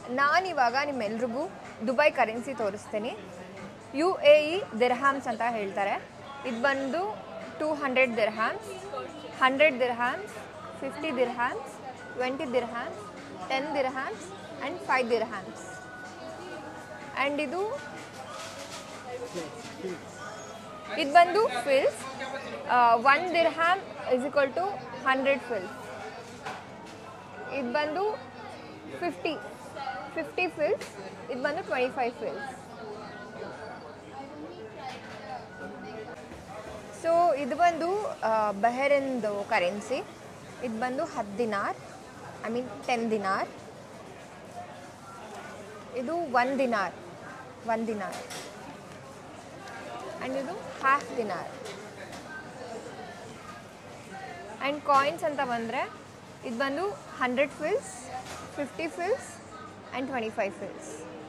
ನಾನಿವಾಗ ನಿಮ್ಮೆಲ್ರಿಗೂ Dubai currency ತೋರಿಸ್ತೀನಿ ಯು ಎ ಇ ದಿರ್ಹಾಮ್ಸ್ ಅಂತ ಹೇಳ್ತಾರೆ ಇದು ಬಂದು two hundred dirhams hundred dirhams fifty dirhams twenty dirhams ten dirhams and five dirhams and ಇದು ಇದು ಬಂದು fils one dirham is equal to hundred fils ಇದು ಬಂದು ಫಿಫ್ಟಿ ಫಿಫ್ಟಿ ಫಿಲ್ಸ್ ಇದು ಬಂದು ಟ್ವೆಂಟಿ ಫೈವ್ ಫಿಲ್ಸ್ ಸೊ ಇದು ಬಂದು ಬಹರಿನ್ದು ಕರೆನ್ಸಿ ಇದು ಬಂದು ಹತ್ತು ದಿನಾರ್ ಐ ಮೀನ್ ಟೆನ್ ದಿನಾರ್ ಇದು one dinar one dinar and ಇದು ಹಾಫ್ ದಿನಾರ್ ಆ್ಯಂಡ್ ಕಾಯಿನ್ಸ್ ಅಂತ ಬಂದರೆ ಇದು ಬಂದು hundred fils fifty fils and twenty five fills